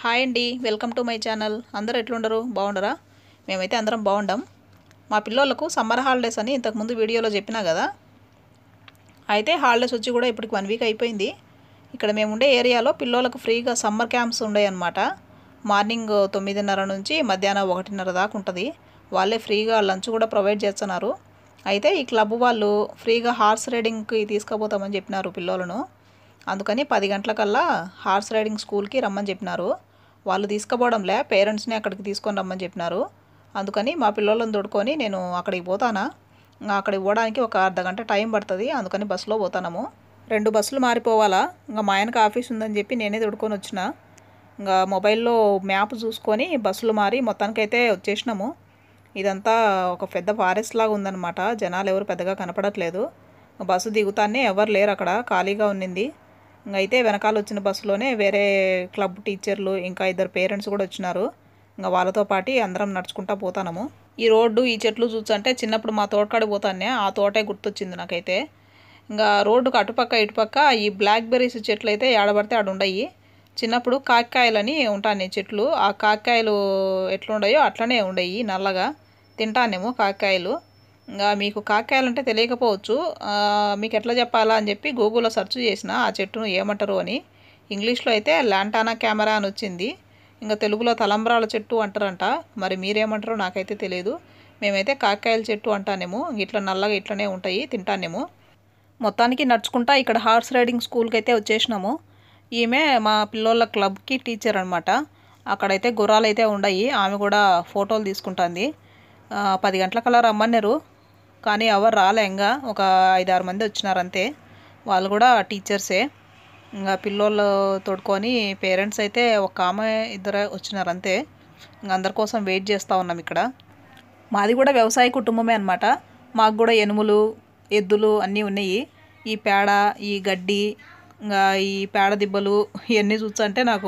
hi అండి welcome to my channel అందరూ ఎట్లుండరు బాగుండరా మేమైతే అందరం బాగుండం మా పిల్లోళ్ళకు సమ్మర్ హాలిడేస్ అని ఇంతకుముందు వీడియోలో చెప్పినా కదా అయితే హాలిడేస్ వచ్చి కూడా ఇప్పటికి వన్ వీక్ అయిపోయింది ఇక్కడ మేము ఉండే ఏరియాలో పిల్లోళ్ళకు ఫ్రీగా సమ్మర్ క్యాంప్స్ ఉన్నాయి అన్నమాట మార్నింగ్ తొమ్మిదిన్నర నుంచి మధ్యాహ్నం ఒకటిన్నర దాకా ఉంటుంది వాళ్ళే ఫ్రీగా లంచ్ కూడా ప్రొవైడ్ చేస్తున్నారు అయితే ఈ క్లబ్ వాళ్ళు ఫ్రీగా హార్స్ రైడింగ్కి తీసుకుపోతామని చెప్పినారు పిల్లోలను అందుకని పది గంటలకల్లా హార్స్ రైడింగ్ స్కూల్కి రమ్మని చెప్పినారు వాళ్ళు తీసుకుపోవడంలే పేరెంట్స్ని అక్కడికి తీసుకొని రమ్మని చెప్పినారు అందుకని మా పిల్లలను తోడుకొని నేను అక్కడికి పోతానా ఇంకా అక్కడికి పోవడానికి ఒక అర్ధ గంట టైం పడుతుంది అందుకని బస్సులో పోతాము రెండు బస్సులు మారిపోవాలా ఇంకా మా ఆయనకు ఆఫీస్ ఉందని చెప్పి నేనే తోడుకొని వచ్చిన ఇంకా మొబైల్లో మ్యాప్ చూసుకొని బస్సులు మారి మొత్తానికైతే వచ్చేసినాము ఇదంతా ఒక పెద్ద ఫారెస్ట్ లాగా ఉందన్నమాట జనాలు ఎవరు పెద్దగా కనపడట్లేదు బస్సు దిగుతానే ఎవరు లేరు అక్కడ ఖాళీగా ఉన్నింది ఇంకా అయితే వెనకాల వచ్చిన బస్సులోనే వేరే క్లబ్ టీచర్లు ఇంకా ఇద్దరు పేరెంట్స్ కూడా వచ్చినారు ఇంకా వాళ్ళతో పాటు అందరం నడుచుకుంటా పోతాము ఈ రోడ్డు ఈ చెట్లు చూసంటే చిన్నప్పుడు మా తోటకాడికి పోతానే ఆ తోటే గుర్తొచ్చింది నాకైతే ఇంకా రోడ్డుకు అటుపక్క ఇటుపక్క ఈ బ్లాక్ బెర్రీస్ చెట్లు అయితే ఏడబడితే ఆడ ఉండయి చిన్నప్పుడు కాకకాయలని ఉంటాను చెట్లు ఆ కాకకాయలు ఎట్లుండయో అట్లనే ఉండయి నల్లగా తింటానేమో కాకకాయలు ఇంకా మీకు కాకకాయలు అంటే తెలియకపోవచ్చు ఆ, మీకు ఎట్లా చెప్పాలా అని చెప్పి గూగుల్లో సెర్చ్ చేసిన ఆ చెట్టును ఏమంటారు అని ఇంగ్లీష్లో అయితే ల్యాంటానా కెమెరా అని వచ్చింది ఇంకా తెలుగులో తలంబ్రాల చెట్టు అంటారంట మరి మీరేమంటారో నాకైతే తెలియదు మేమైతే కాకకాయల చెట్టు అంటానేమో ఇట్లా నల్లగా ఇట్లనే ఉంటాయి తింటానేమో మొత్తానికి నడుచుకుంటా ఇక్కడ హార్స్ రైడింగ్ స్కూల్కి అయితే వచ్చేసినాము ఈమె మా పిల్లోళ్ళ క్లబ్కి టీచర్ అనమాట అక్కడైతే గుర్రాలు అయితే ఉన్నాయి ఆమె కూడా ఫోటోలు తీసుకుంటుంది ఆ, పది గంటలకల్లా రమ్మన్నారు కానీ ఎవరు రాలే ఇంకా ఒక ఐదారు మంది వచ్చినారు అంతే వాళ్ళు కూడా టీచర్సే ఇంకా పిల్లోళ్ళు తోడుకొని పేరెంట్స్ అయితే ఒక ఆమె ఇద్దరు వచ్చినారు అంతే ఇంకా అందరి కోసం వెయిట్ చేస్తూ ఉన్నాం ఇక్కడ మాది కూడా వ్యవసాయ కుటుంబమే అనమాట మాకు కూడా ఎనుములు ఎద్దులు అన్నీ ఉన్నాయి ఈ పేడ ఈ గడ్డి ఇంకా ఈ పేడ దిబ్బలు ఇవన్నీ చూస్తుంటే నాకు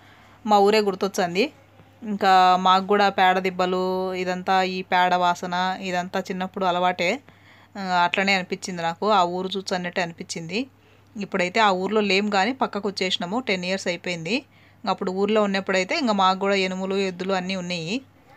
మా ఊరే గుర్తొచ్చింది ఇంకా మాకు కూడా పేడ దిబ్బలు ఇదంతా ఈ పేడ వాసన ఇదంతా చిన్నప్పుడు అలవాటే ఆ, అట్లనే అనిపించింది నాకు ఆ ఊరు చూసన్నట్టే అనిపించింది ఇప్పుడైతే ఆ ఊర్లో లేం కానీ పక్కకు వచ్చేసినాము టెన్ ఇయర్స్ అయిపోయింది ఇంక అప్పుడు ఊర్లో ఉన్నప్పుడైతే ఇంకా మాకు కూడా ఎనుములు ఎద్దులు అన్నీ ఉన్నాయి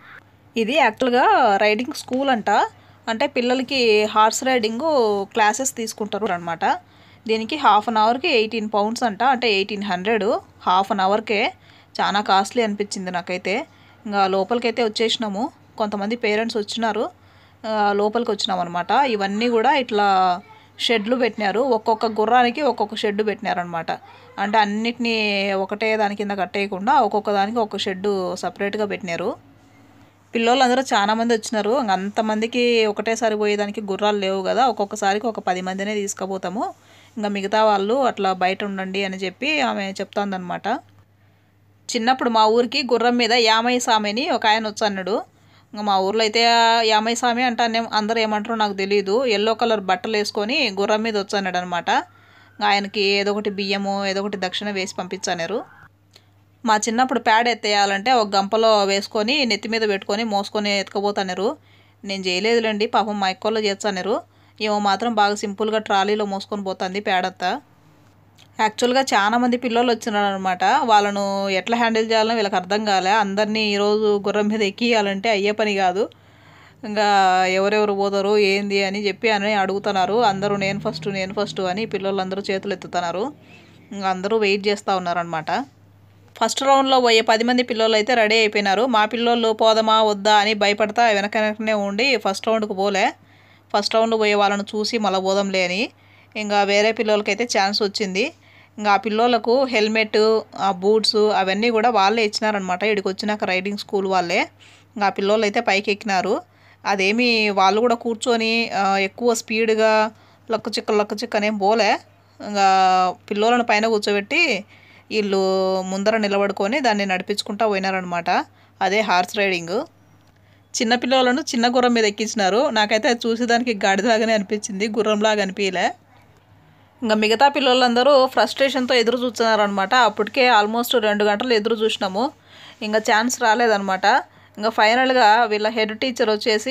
ఇది యాక్చువల్గా రైడింగ్ స్కూల్ అంట అంటే పిల్లలకి హార్స్ రైడింగ్ క్లాసెస్ తీసుకుంటారు అనమాట దీనికి హాఫ్ అన్ అవర్కి ఎయిటీన్ పౌండ్స్ అంట అంటే ఎయిటీన్ హండ్రెడ్ హాఫ్ అన్ అవర్కే చాలా కాస్ట్లీ అనిపించింది నాకైతే ఇంకా లోపలికైతే వచ్చేసినాము కొంతమంది పేరెంట్స్ వచ్చినారు ఆ, లోపలికి వచ్చినాం అనమాట ఇవన్నీ కూడా ఇట్లా షెడ్లు పెట్టినారు ఒక్కొక్క గుర్రానికి ఒక్కొక్క షెడ్ పెట్టినారనమాట అంటే అన్నిటినీ ఒకటే దాని కింద కట్టేయకుండా ఒక్కొక్క దానికి ఒక షెడ్ సపరేట్గా పెట్టినారు పిల్లోళ్ళందరూ చాలా మంది వచ్చినారు ఇంక అంతమందికి ఒకటేసారి పోయేదానికి గుర్రాలు లేవు కదా ఒక్కొక్కసారికి ఒక పది మందినే తీసుకుపోతాము ఇంకా మిగతా వాళ్ళు అట్లా బయట ఉండండి అని చెప్పి ఆమె చెప్తాందనమాట చిన్నప్పుడు మా ఊరికి గుర్రం మీద యామయ్య స్వామి అని ఒక ఆయన వచ్చన్నాడు ఇంకా మా ఊర్లో అయితే యామయ్య స్వామి అంటానే అందరూ ఏమంటారో నాకు తెలియదు ఎల్లో కలర్ బట్టలు వేసుకొని గుర్రం మీద వచ్చన్నాడు అనమాట ఆయనకి ఏదో ఒకటి బియ్యము ఏదో ఒకటి దక్షిణ వేసి పంపించన్నారు మా చిన్నప్పుడు ప్యాడ్ ఎత్తేయాలంటే ఒక గంపలో వేసుకొని నెత్తి మీద పెట్టుకొని మోసుకొని ఎత్తుకుపోతారు నేను చేయలేదులేండి పాపం మా ఎక్కువలో చేస్తాను ఏమో మాత్రం బాగా సింపుల్గా ట్రాలీలో మోసుకొని పోతుంది ప్యాడంతా యాక్చువల్గా చాలా మంది పిల్లలు వచ్చినారు అనమాట వాళ్ళను ఎట్లా హ్యాండిల్ చేయాలో వీళ్ళకి అర్థం కాలే అందరినీ ఈరోజు గుర్రం మీద ఎక్కియాలంటే అయ్యే పని కాదు ఇంకా ఎవరెవరు పోతారు ఏంది అని చెప్పి అని అడుగుతున్నారు అందరూ నేను ఫస్ట్ నేను ఫస్ట్ అని పిల్లలందరూ చేతులు ఎత్తుతున్నారు ఇంకా అందరూ వెయిట్ చేస్తూ ఉన్నారనమాట ఫస్ట్ రౌండ్లో పోయే పది మంది పిల్లలు అయితే రెడీ అయిపోయినారు మా పిల్లోళ్ళు పోదామా వద్దా అని భయపడతా వెనక వెనకనే ఉండి ఫస్ట్ రౌండ్కి పోలే ఫస్ట్ రౌండ్ పోయే వాళ్ళని చూసి మళ్ళీ పోదాంలే అని ఇంకా వేరే పిల్లలకైతే ఛాన్స్ వచ్చింది ఇంకా ఆ పిల్లోళ్ళకు హెల్మెట్ ఆ బూట్స్ అవన్నీ కూడా వాళ్ళే ఇచ్చినారనమాట ఇక్కడికి వచ్చినాక రైడింగ్ స్కూల్ వాళ్ళే ఇంకా ఆ పిల్లోళ్ళు అయితే పైకి ఎక్కినారు అదేమి వాళ్ళు కూడా కూర్చొని ఆ, ఎక్కువ స్పీడ్గా లక్క చిక్క లక్క చిక్క అనేం పోలే ఇంకా పిల్లోలను పైన కూర్చోబెట్టి వీళ్ళు ముందర నిలబడుకొని దాన్ని నడిపించుకుంటా పోయినారనమాట అదే హార్స్ రైడింగ్ చిన్న పిల్లలను చిన్న గుర్రం మీద ఎక్కించినారు నాకైతే అది చూసేదానికి గాడిలాగానే అనిపించింది గుర్రంలాగా అనిపించలే ఇంకా మిగతా పిల్లలందరూ ఫ్రస్ట్రేషన్తో ఎదురు చూస్తున్నారు అనమాట అప్పటికే ఆల్మోస్ట్ రెండు గంటలు ఎదురు చూసినాము ఇంకా ఛాన్స్ రాలేదనమాట ఇంకా ఫైనల్గా వీళ్ళ హెడ్ టీచర్ వచ్చేసి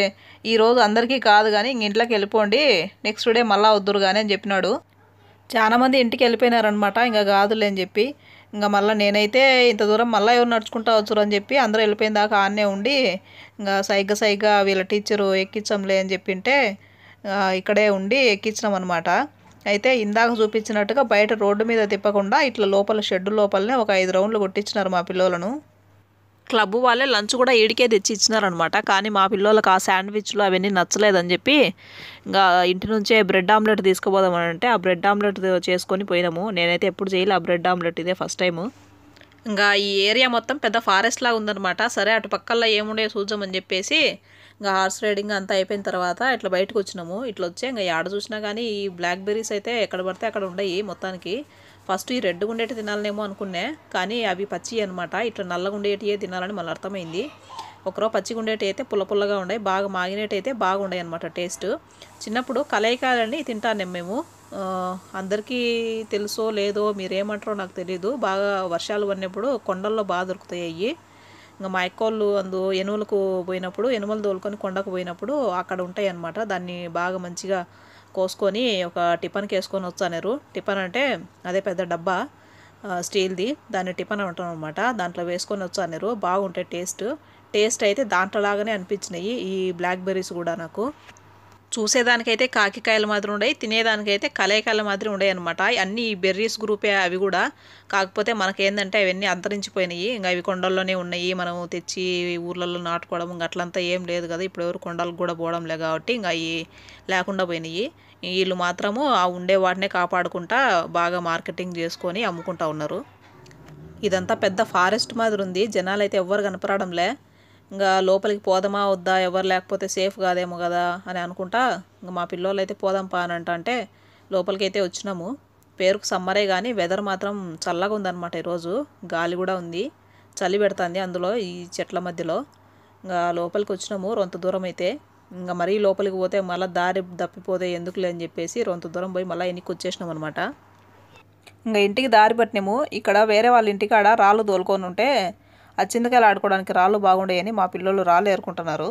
ఈరోజు అందరికీ కాదు కానీ ఇంక ఇంట్లోకి వెళ్ళిపోండి నెక్స్ట్ డే మళ్ళా వద్దురు కానీ అని చెప్పినాడు చాలా మంది ఇంటికి వెళ్ళిపోయినారనమాట ఇంకా కాదులే అని చెప్పి ఇంకా మళ్ళీ నేనైతే ఇంత దూరం మళ్ళీ ఎవరు నడుచుకుంటా వచ్చురు అని చెప్పి అందరూ వెళ్ళిపోయిన దాకా ఆన్నే ఉండి ఇంకా సైగ్గా సైగ్గా వీళ్ళ టీచరు ఎక్కించంలే అని చెప్పింటే ఆ, ఇక్కడే ఉండి ఎక్కించినాం అనమాట అయితే ఇందాక చూపించినట్టుగా బయట రోడ్డు మీద తిప్పకుండా ఇట్లా లోపల షెడ్ లోపలనే ఒక ఐదు రౌండ్లు కొట్టించినారు మా పిల్లలను క్లబ్ వాళ్ళే లంచ్ కూడా ఈడికే తెచ్చి ఇచ్చినారనమాట కానీ మా పిల్లలకు ఆ శాండ్విచ్లు అవన్నీ నచ్చలేదని చెప్పి ఇంకా ఇంటి నుంచే బ్రెడ్ ఆమ్లెట్ తీసుకుపోదామని అంటే ఆ బ్రెడ్ ఆమ్లెట్ చేసుకొని పోయినాము నేనైతే ఎప్పుడు చేయలే ఆ బ్రెడ్ ఆమ్లెట్ ఇదే ఫస్ట్ టైము ఇంకా ఈ ఏరియా మొత్తం పెద్ద ఫారెస్ట్ లాగా ఉందన్నమాట సరే అటు పక్కల్లో ఏముండే చూద్దామని చెప్పేసి ఇంకా హార్స్ రైడింగ్ అంతా అయిపోయిన తర్వాత ఇట్లా బయటకు వచ్చినాము ఇట్లా వచ్చే ఇంకా ఆడ చూసినా కానీ ఈ బ్లాక్ బెర్రీస్ అయితే ఎక్కడ పడితే అక్కడ ఉండయి మొత్తానికి ఫస్ట్ ఈ రెడ్ ఉండేటి తినాలనేమో అనుకునే కానీ అవి పచ్చి అనమాట ఇట్లా నల్లగా ఉండేటివే తినాలని మళ్ళీ అర్థమైంది ఒకరో పచ్చిగా ఉండేటి అయితే పుల్ల పుల్లగా ఉండే బాగా మాగినట్టు అయితే బాగుండే అనమాట టేస్ట్ చిన్నప్పుడు కలయికాయలని తింటాను మేము ఆ, అందరికీ తెలుసో లేదో మీరేమంటారో నాకు తెలియదు బాగా వర్షాలు పడినప్పుడు కొండల్లో బాగా దొరుకుతాయి అవి ఇంకా మా ఎక్కోళ్ళు అందు ఎనుములకు పోయినప్పుడు ఎనుములు తోలుకొని కొండకు పోయినప్పుడు అక్కడ ఉంటాయి అన్నమాట దాన్ని బాగా మంచిగా కోసుకొని ఒక టిఫన్కి వేసుకొని వచ్చారు టిఫన్ అంటే అదే పెద్ద డబ్బా ఆ, స్టీల్ది దాన్ని టిఫన్ అంటాం అనమాట దాంట్లో వేసుకొని వచ్చారు బాగుంటాయి టేస్ట్ టేస్ట్ అయితే దాంట్లో లాగానే అనిపించినాయి ఈ బ్లాక్ బెర్రీస్ కూడా నాకు చూసేదానికైతే కాకికాయల మాదిరి ఉండయి తినేదానికైతే కలేకాయల మాదిరి ఉండయి అనమాట అన్ని ఈ బెర్రీస్ గ్రూపే అవి కూడా కాకపోతే మనకేందంటే అవన్నీ అంతరించిపోయినాయి ఇంకా అవి కొండల్లోనే ఉన్నాయి మనం తెచ్చి ఊర్లలో నాటుకోవడం ఇంకా అట్లంతా ఏం లేదు కదా ఇప్పుడు ఎవరు కొండలకు కూడా పోవడం లే కాబట్టి ఇంకా అవి లేకుండా పోయినాయి వీళ్ళు మాత్రము ఆ ఉండే వాటినే కాపాడుకుంటా బాగా మార్కెటింగ్ చేసుకొని అమ్ముకుంటా ఉన్నారు ఇదంతా పెద్ద ఫారెస్ట్ మాదిరి ఉంది జనాలు అయితే ఎవ్వరు కనపడడంలే ఇంకా లోపలికి పోదామా వద్దా ఎవరు లేకపోతే సేఫ్ కాదేమో కదా అని అనుకుంటా ఇంకా మా పిల్లోళ్ళు అయితే పోదాం పా అని అంట అంటే లోపలికి అయితే వచ్చినాము పేరుకు సమ్మరే కానీ వెదర్ మాత్రం చల్లగా ఉందన్నమాట ఈరోజు గాలి కూడా ఉంది చలి పెడుతుంది అందులో ఈ చెట్ల మధ్యలో ఇంకా లోపలికి వచ్చినాము రొంత దూరం అయితే ఇంకా మరీ లోపలికి పోతే మళ్ళీ దారి తప్పిపోతే ఎందుకులే అని చెప్పేసి రొంత దూరం పోయి మళ్ళీ వెనక్కి వచ్చేసినాం అనమాట ఇంకా ఇంటికి దారి పట్టినాము ఇక్కడ వేరే వాళ్ళ ఇంటికాడ రాళ్ళు తోలుకొని ఉంటే ఆ చింతకాయలు ఆడుకోవడానికి రాళ్ళు బాగుండేయని మా పిల్లలు రాళ్ళు ఏరుకుంటున్నారు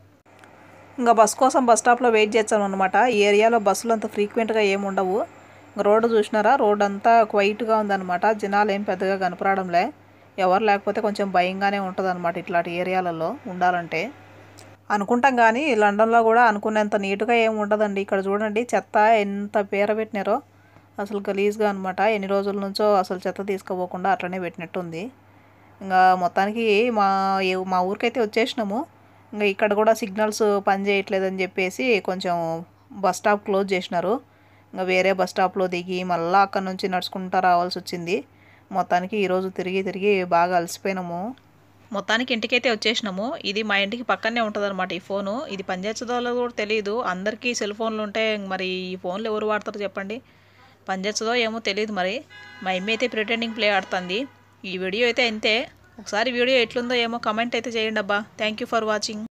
ఇంకా బస్ కోసం బస్ స్టాప్లో వెయిట్ చేస్తాం అనమాట ఈ ఏరియాలో బస్సులు అంత ఫ్రీక్వెంట్గా ఏమి ఉండవు ఇంకా రోడ్డు చూసినారా రోడ్ అంతా క్వైట్గా ఉందన్నమాట జనాలు ఏం పెద్దగా కనపడడంలే ఎవరు లేకపోతే కొంచెం భయంగానే ఉంటుంది అనమాట ఇట్లాంటి ఏరియాలలో ఉండాలంటే అనుకుంటాం కానీ లండన్లో కూడా అనుకునేంత నీట్గా ఏమి ఉండదండి ఇక్కడ చూడండి చెత్త ఎంత పేర పెట్టినారో అసలు గలీజ్గా అనమాట ఎన్ని రోజుల నుంచో అసలు చెత్త తీసుకుపోకుండా అట్లనే పెట్టినట్టుంది ఇంకా మొత్తానికి మా ఏ- మా ఊరికైతే వచ్చేసినాము ఇంకా ఇక్కడ కూడా సిగ్నల్స్ పని చేయట్లేదని చెప్పేసి కొంచెం బస్ స్టాప్ క్లోజ్ చేసినారు ఇంకా వేరే బస్ స్టాప్లో దిగి మళ్ళీ అక్కడ నుంచి నడుచుకుంటా రావాల్సి వచ్చింది మొత్తానికి ఈరోజు తిరిగి తిరిగి బాగా అలసిపోయినాము మొత్తానికి ఇంటికైతే వచ్చేసినాము ఇది మా ఇంటికి పక్కనే ఉంటుంది అనమాట ఈ ఫోను ఇది పనిచేస్తుందో లేదో కూడా తెలియదు అందరికీ సెల్ ఫోన్లు ఉంటే మరి ఈ ఫోన్లు ఎవరు వాడతారు చెప్పండి పనిచేస్తుందో ఏమో తెలియదు మరి మా అమ్మ అయితే ప్రిటెండింగ్ ప్లే ఆడుతుంది ఈ వీడియో అయితే అంతే ఒకసారి వీడియో ఎట్లుందో ఏమో కమెంట్ అయితే చేయండి అబ్బా థ్యాంక్ యూ ఫర్ వాచింగ్